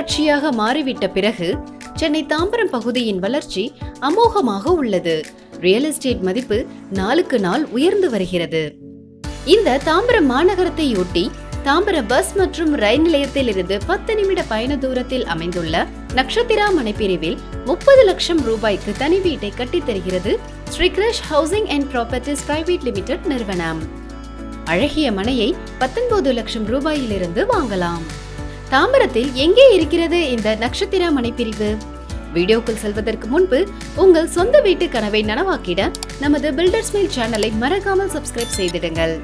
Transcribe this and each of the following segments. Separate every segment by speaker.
Speaker 1: நகராட்சியாக மாறிவிட்ட பிறகு சென்னை தாம்பரம் பகுதியின் வளர்ச்சி அமோகமாக உள்ளது ரியல் எஸ்டேட் மதிப்பு நாளுக்கு நாள் உயர்ந்து வருகிறது இந்த தாம்பரம் மாநகரத்தையொட்டி தாம்பரம் பஸ் மற்றும் ரயில் நிலையத்தில் இருந்து பத்து நிமிட பயண தூரத்தில் அமைந்துள்ள நக்ஷத்திரா மனைப்பிரிவில் முப்பது லட்சம் ரூபாய்க்கு தனி வீட்டை கட்டித் தருகிறது Sri Krish housing and properties private limited நிறுவனம் அழகிய மனையை பத்தொன்பது லட்சம் ரூபாயிலிருந்து வாங்கலாம் தாம்பரத்தில் எங்கே இருக்கிறது இந்த நக்ஷத்திரா மனைப்பிரிவு வீடியோக்குள் செல்வதற்கு முன்பு உங்கள் சொந்த வீட்டு கனவை நனவாக்கிட நமது பில்டர்ஸ் மெயில் சேனலை மறக்காமல் சப்ஸ்கிரைப் செய்திடுங்கள்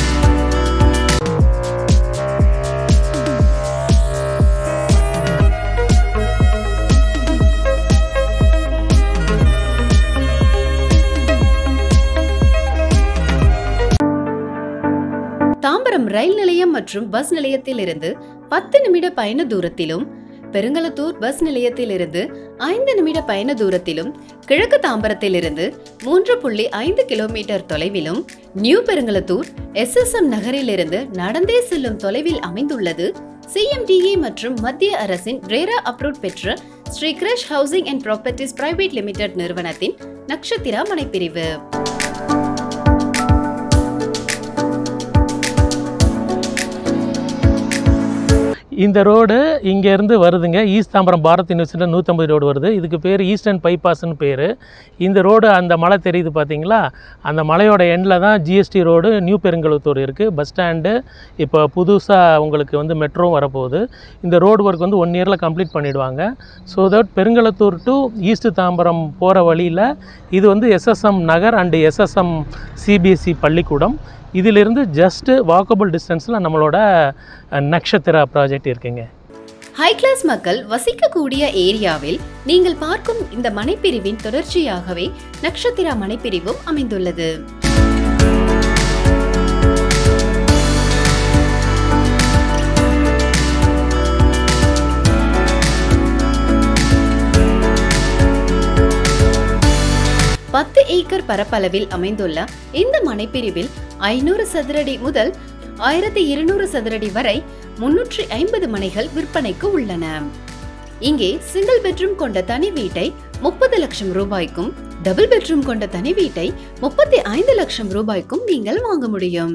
Speaker 1: தாம்பரம் ரயில் நிலையம் மற்றும் பஸ் நிலையத்தில் இருந்து பத்து நிமிட பயண தூரத்திலும் பெருங்களத்தூர் பஸ் நிலையத்தில் இருந்து ஐந்து நிமிட பயண தூரத்திலும் கிழக்கு தாம்பரத்தில் இருந்து மூன்று புள்ளி ஐந்து கிலோமீட்டர் தொலைவிலும் new Perungalathur S S M நகரிலிருந்து நடந்தே செல்லும் தொலைவில் அமைந்துள்ளது சிஎம்டிஏ மற்றும் மத்திய அரசின் ரேரா அப்ரூவ் பெற்ற Sri Krish housing and properties private limited நிறுவனத்தின் நக்ஷத்திரா மனைப்பிரிவு
Speaker 2: இந்த ரோடு இங்கேருந்து வருதுங்க ஈஸ்ட் தாம்பரம் பாரத் யூனிவர்சிட்டியில் நூற்றம்பது ரோடு வருது இதுக்கு பேர் ஈஸ்டர்ன் பைபாஸ்னு பேர் இந்த ரோடு அந்த மலை தெரியுது பார்த்தீங்களா அந்த மலையோட எண்டில் தான் ஜிஎஸ்டி ரோடு நியூ பெருங்கலுத்தூர் இருக்குது பஸ் ஸ்டாண்டு இப்போ புதுசாக உங்களுக்கு வந்து மெட்ரோ வரப்போகுது இந்த ரோடு ஒர்க் வந்து ஒன் இயரில் கம்ப்ளீட் பண்ணிடுவாங்க so that Perungalathur to east Tambaram போகிற வழியில் இது வந்து SSM Nagar and SSM CBSE பள்ளிக்கூடம் இதிலிருந்து ஜஸ்ட்டு வாக்கபிள் டிஸ்டன்ஸில் நம்மளோட அஹ், நக்ஷத்திரா ப்ராஜெக்ட் இருக்குங்க
Speaker 1: ஹை கிளாஸ் மக்கள் வசிக்கக்கூடிய ஏரியாவில் நீங்கள் பார்க்கும் இந்த மனைப்பிரிவின் தொடர்ச்சியாகவே நக்ஷத்திரா மனைப்பிரிவும் அமைந்துள்ளது பத்து ஏக்கர் பரப்பளவில் அமைந்துள்ள இந்த மனைப்பிரிவில் ஐநூறு சதுரடி முதல் ஆயிரத்தி இருநூறு சதுரடி வரை முன்னூற்றி ஐம்பது மனைகள் விற்பனைக்கு உள்ளன இங்கே சிங்கிள் பெட்ரூம் கொண்ட தனி வீட்டை முப்பது லட்சம் ரூபாய்க்கும் டபுள் பெட்ரூம் கொண்ட தனி வீட்டை முப்பத்தி ஐந்து லட்சம் ரூபாய்க்கும் நீங்கள் வாங்க முடியும்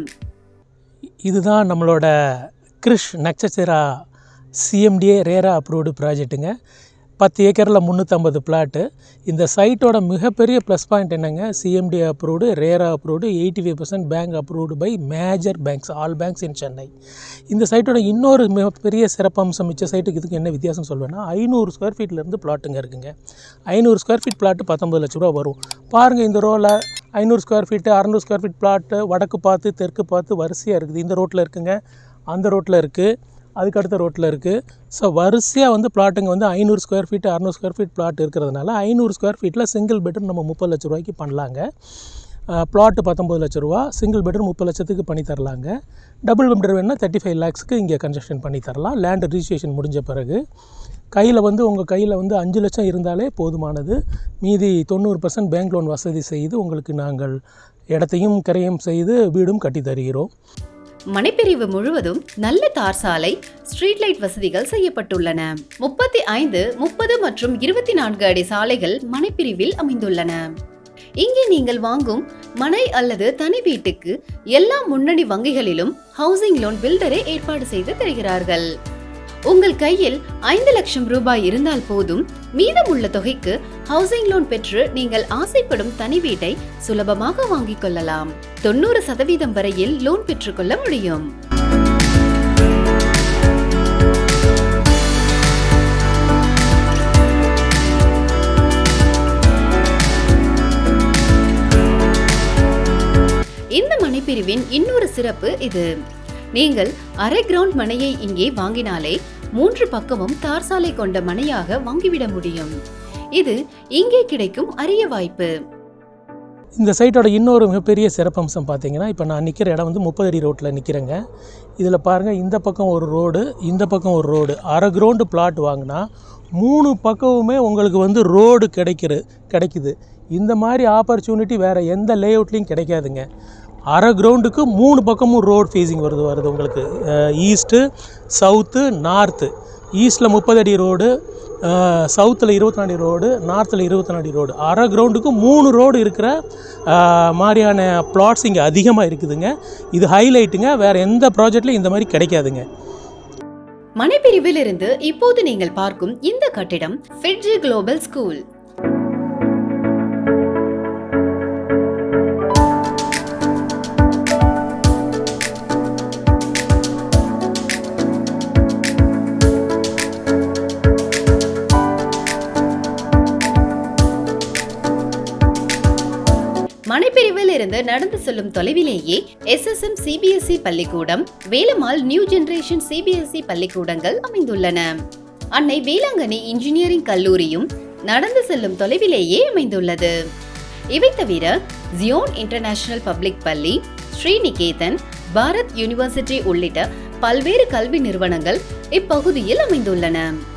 Speaker 2: இதுதான் நம்மளோட கிருஷ் நக்ஷத்திரா சிஎம்டிஏ ரேரா அப்ரூவ்டு ப்ராஜெக்ட்டுங்க பத்து ஏக்கரில் முந்நூற்றம்பது பிளாட்டு இந்த சைட்டோட மிகப்பெரிய ப்ளஸ் பாயிண்ட் என்னங்க CMD approved RERA approved eighty five percent bank approved by major banks all banks in Chennai இந்த சைட்டோட இன்னொரு மிகப்பெரிய சிறப்பம்சம் மிச்ச சைட்டுக்கு இதுக்கு என்ன வித்தியாசம் சொல்வேன்னா ஐநூறு ஸ்கொயர் ஃபீட்லேருந்து பிளாட்டுங்க இருக்குங்க ஐநூறு ஸ்கொயர் ஃபீட் பிளாட்டு பத்தொம்பது லட்ச ரூபா வரும் பாருங்கள் இந்த ரோவில் ஐநூறு ஸ்கொயர் ஃபீட்டு அறநூறு ஸ்கொயர் ஃபீட் பிளாட்டு வடக்கு பார்த்து தெற்கு பார்த்து வரிசையாக இருக்குது இந்த ரோட்டில் இருக்குங்க அந்த ரோட்டில் இருக்குது அதுக்கு அடுத்த ரோட்டில் இருக்குது ஸோ வரிசையாக வந்து பிளாட்டுங்க வந்து ஐநூறு ஸ்கொயர் ஃபீட் அறநூறு ஸ்கொயர் ஃபீட் பிளாட் இருக்கிறதுனால ஐநூறு ஸ்கொயர் ஃபீட்டில் சிங்கிள் பெட்ரூம் நம்ம முப்பது லட்ச ரூபாய்க்கு பண்ணலாங்க பிளாட்டு பத்தொம்பது லட்ச ரூபா சிங்கிள் பெட்ரூம் முப்பது லட்சத்துக்கு பண்ணி தரலாங்க டபுள் பெட்ரூம் வேணால் தேர்ட்டி ஃபைவ் லேக்ஸ்க்கு இங்கே கன்ஸ்ட்ரக்ஷன் பண்ணி தரலாம் லேண்ட் ரிஜிஸ்ட்ரேஷன் முடிஞ்ச பிறகு கையில் வந்து உங்கள் கையில் வந்து அஞ்சு லட்சம் இருந்தாலே போதுமானது மீதி தொண்ணூறு பர்சன்ட் பேங்க் லோன் வசதி செய்து உங்களுக்கு நாங்கள் இடத்தையும் கரையும் செய்து வீடும் கட்டி தருகிறோம்
Speaker 1: மனைப்பிரிவு முழுவதும் நல்ல தார் சாலை ஸ்ட்ரீட் லைட் வசதிகள் செய்யப்பட்டுள்ளன முப்பத்தி ஐந்து முப்பது மற்றும் இருபத்தி நான்கு அடி சாலைகள் மனைப்பிரிவில் அமைந்துள்ளன இங்கே நீங்கள் வாங்கும் மனை அல்லது தனி வீட்டுக்கு எல்லா முன்னணி வங்கிகளிலும் ஹவுசிங் லோன் பில்டரே ஏற்பாடு செய்து தருகிறார்கள் உங்கள் கையில் ஐந்து லட்சம் ரூபாய் இருந்தால் போதும் மீதமுள்ள தொகைக்கு ஹவுசிங் லோன் பெற்று நீங்கள் ஆசைப்படும் தனி வீட்டை சுலபமாக வாங்கிக் கொள்ளலாம் தொண்ணூறு சதவீதம் வரையில் லோன் பெற்றுக்கொள்ள முடியும் இந்த மனைப்பிரிவின் இன்னொரு சிறப்பு இது நீங்கள் அரை கிரவுண்ட் மனையை இங்கே வாங்கினாலே மூன்று பக்கமும் தார் சாலை கொண்ட மனையாக வாங்கிவிட முடியும் இது இங்கே கிடைக்கும் அரிய வாய்ப்பு
Speaker 2: இந்த சைட்டோட இன்னொரு மிகப்பெரிய சிறப்பம்சம் பார்த்தீங்கன்னா இப்போ நான் நிற்கிற இடம் வந்து முப்பது அடி ரோட்டில் நிற்கிறேங்க இதில் பாருங்கள் இந்த பக்கம் ஒரு ரோடு இந்த பக்கம் ஒரு ரோடு அரை கிரவுண்டு பிளாட் வாங்கினா மூணு பக்கமுமே உங்களுக்கு வந்து ரோடு கிடைக்கிற கிடைக்குது இந்த மாதிரி ஆப்பர்ச்சுனிட்டி வேறு எந்த லேஅவுட்லேயும் கிடைக்காதுங்க அரை கிரவுண்டுக்கு மூணு பக்கமும் ரோடு ஃபேஸிங் வருது வருது உங்களுக்கு ஈஸ்ட்டு சவுத்து நார்த்து ஈஸ்டில் முப்பது அடி ரோடு சவுத்தில் இருபத்தி அடி ரோடு நார்த்தில் இருபத்தி அடி ரோடு அரை கிரவுண்டுக்கு மூணு ரோடு இருக்கிற ஆஹ், மாதிரியான பிளாட்ஸ் இங்கே அதிகமாக இருக்குதுங்க இது ஹைலைட்டுங்க வேறு எந்த ப்ராஜெக்ட்லையும் இந்த மாதிரி கிடைக்காதுங்க
Speaker 1: மனைப்பிரிவில் இருந்து இப்போது நீங்கள் பார்க்கும் இந்த கட்டிடம் ஃபிட்ஜி குளோபல் ஸ்கூல் மனைப்பிரிவில் இருந்து நடந்து செல்லும் தொலைவிலேயே எஸ்எஸ்எம் சிபிஎஸ்இ பள்ளிக்கூடம் வேலம்மாள் நியூ ஜெனரேஷன் சிபிஎஸ்இ பள்ளிக்கூடங்கள் அமைந்துள்ளன அன்னை வேளாங்கண்ணி இன்ஜினியரிங் கல்லூரியும் நடந்து செல்லும் தொலைவிலேயே அமைந்துள்ளது இவை தவிர ஜியோன் இன்டர்நேஷனல் பப்ளிக் பள்ளி ஸ்ரீநிகேதன் பாரத் யூனிவர்சிட்டி உள்ளிட்ட பல்வேறு கல்வி நிறுவனங்கள் இப்பகுதியில் அமைந்துள்ளன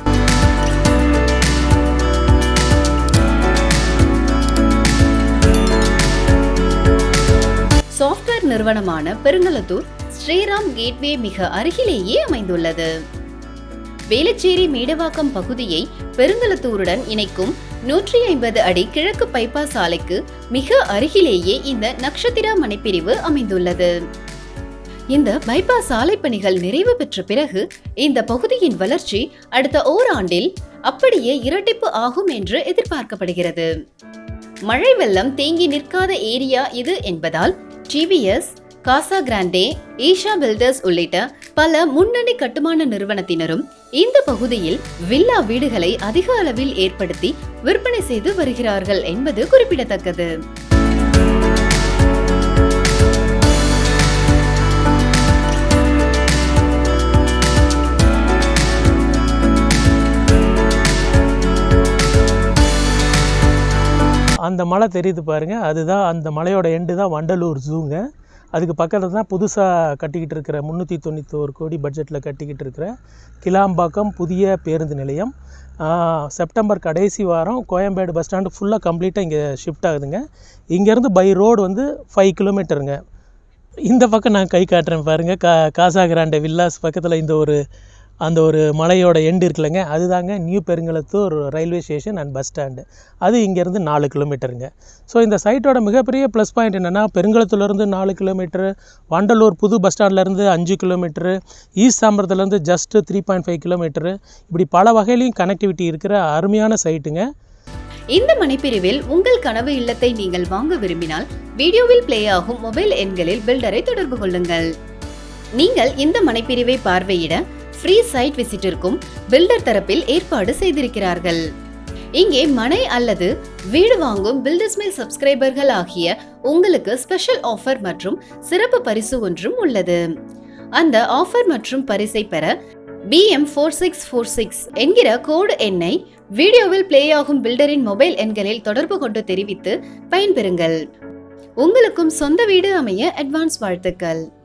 Speaker 1: சாஃப்ட்வேர் நிறுவனமான பெருங்கலத்தூர் ஸ்ரீராம் கேட்வே மிக அருகிலேயே அமைந்துள்ளது வேளச்சேரி மேடவாக்கம் பகுதியை பெருங்கலத்தூருடன் இணைக்கும் நூற்றி ஐம்பது அடி கிழக்கு பைபாஸ் சாலைக்கு மிக அருகிலேயே இந்த நக்ஷத்திரா மனைப்பிரிவு அமைந்துள்ளது இந்த பைபாஸ் சாலை பணிகள் நிறைவு பெற்ற பிறகு இந்த பகுதியின் வளர்ச்சி அடுத்த ஓராண்டில் அப்படியே இரட்டிப்பு ஆகும் என்று எதிர்பார்க்கப்படுகிறது மழை வெள்ளம் தேங்கி நிற்காத ஏரியா இது என்பதால் TVS Casa Grande Isha builders உள்ளிட்ட பல முன்னணி கட்டுமான நிறுவனத்தினரும் இந்த பகுதியில் வில்லா வீடுகளை அதிக அளவில் ஏற்படுத்தி விற்பனை செய்து வருகிறார்கள் என்பது குறிப்பிடத்தக்கது
Speaker 2: அந்த மலை தெரியுது பாருங்க அதுதான் அந்த மலையோட எண்டு தான் வண்டலூர் ஜூங்க அதுக்கு பக்கத்தில் தான் புதுசாக கட்டிக்கிட்டு இருக்கிற முந்நூற்றி தொண்ணூத்தோரு கோடி பட்ஜெட்டில் கட்டிக்கிட்டு இருக்கிற கிளாம்பாக்கம் புதிய பேருந்து நிலையம் ஆஹ், செப்டம்பர் கடைசி வாரம் கோயம்பேடு பஸ் ஸ்டாண்டு ஃபுல்லாக கம்ப்ளீட்டாக இங்கே ஷிஃப்ட் ஆகுதுங்க இங்கேருந்து பை ரோடு வந்து ஃபைவ் கிலோமீட்டருங்க இந்த பக்கம் நான் கை காட்டுறேன் பாருங்கள் கா காசா கிராண்டே வில்லாஸ் பக்கத்தில் இந்த ஒரு அந்த ஒரு மலையோட எண்டு இருக்குல்லங்க அதுதாங்க new Perungalathur railway station and bus stand அது இங்கேருந்து நாலு கிலோமீட்டருங்க ஸோ இந்த சைட்டோட மிகப்பெரிய ப்ளஸ் பாயிண்ட் என்னென்னா பெருங்கலத்துலேருந்து நாலு கிலோமீட்டரு வண்டலூர் புது பஸ் ஸ்டாண்ட்லேருந்து அஞ்சு கிலோமீட்டரு ஈஸ்ட் சாம்பரத்துலேருந்து just three point five kilometre இப்படி பல வகையிலையும் கனெக்டிவிட்டி இருக்கிற அருமையான சைட்டுங்க
Speaker 1: இந்த மனைப்பிரிவில் உங்கள் கனவு இல்லத்தை நீங்கள் வாங்க விரும்பினால் வீடியோவில் பிளே ஆகும் மொபைல் எண்களில் பில்டரை தொடர்பு கொள்ளுங்கள் நீங்கள் இந்த மனைப்பிரிவை பார்வையிட ஃப்ரீ சைட் விசிட்டிற்கும் பில்டர் தரப்பில் ஏற்பாடு செய்திருக்கிறார்கள் இங்கே மனை அல்லது வீடு வாங்கும் பில்டர்ஸ் மெயில் சப்ஸ்கிரைபர்கள் ஆகிய உங்களுக்கு ஸ்பெஷல் ஆஃபர் மற்றும் சிறப்பு பரிசு ஒன்றும் உள்ளது அந்த ஆஃபர் மற்றும் பரிசை பெற PM four six four six என்கிற கோடு எண்ணை வீடியோவில் பிளே ஆகும் பில்டரின் மொபைல் எண்களில் தொடர்பு கொண்டு தெரிவித்து பயன்பெறுங்கள் உங்களுக்கும் சொந்த வீடு அமைய அட்வான்ஸ் வாழ்த்துக்கள்